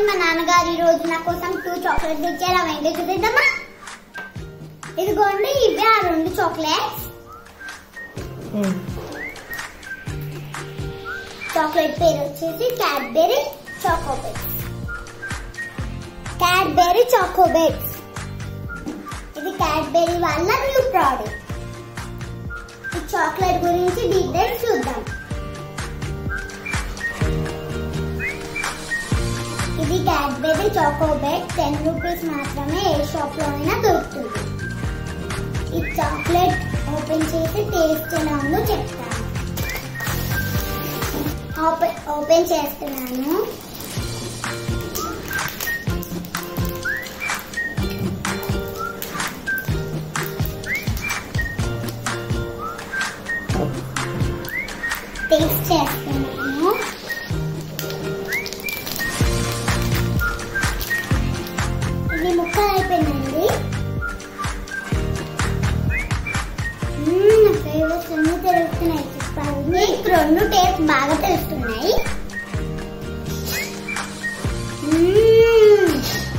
మా నాన్నగారు ఈ రోజు నా కోసం టూ చాక్లెట్స్ ఇచ్చారు అవి ఏంటో చూపిద్దామా ఇదిగోండి ఇవే ఆ రెండు చాక్లెట్స్ చాక్లెట్ పేరు వచ్చేసి క్యాడ్బెరీ చాకోబెట్స్ క్యాడ్బెరీ చాకోబెట్స్ ఇది క్యాడ్బెరీ వాళ్ళ న్యూ ప్రోడక్ట్ ఈ చాక్లెట్ గురించి డీటెయిల్స్ చూద్దాం ఇది క్యాడ్బెరీ చాకోబెట్ టెన్ రూపీస్ మాత్రమే ఏ షాప్ లో అయినా దొరుకుతుంది ఈ చాక్లెట్ ఓపెన్ చేసి టేస్ట్ ఎలా ఉందో చెప్తాను ఓపెన్ ఓపెన్ చేస్తున్నాను టేస్ట్ చేస్తున్నాను ఇది ముక్కలు అయిపోయిందండి మ్మ్, నా ఫేవరెట్స్ అన్ని తెలుస్తున్నాయి చెప్పాలి మీకు రెండు టేస్ట్ బాగా తెలుస్తున్నాయి మ్మ్.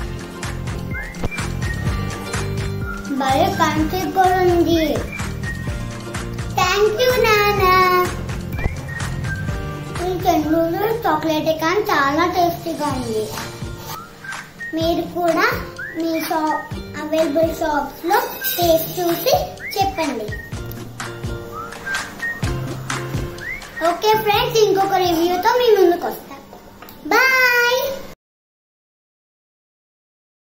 భలే కంచి కూడా ఉంది థ్యాంక్ యూ నానా ఈ చెండూరు చాక్లెట్ కానీ చాలా టేస్టీగా ఉంది మీరు కూడా మీ షాప్ అవైలబుల్ షాప్స్ లో టేస్ట్ చూసి చెప్పండి ఓకే ఫ్రెండ్స్ ఇంకొక రివ్యూతో మీ ముందుకు వస్తాం బాయ్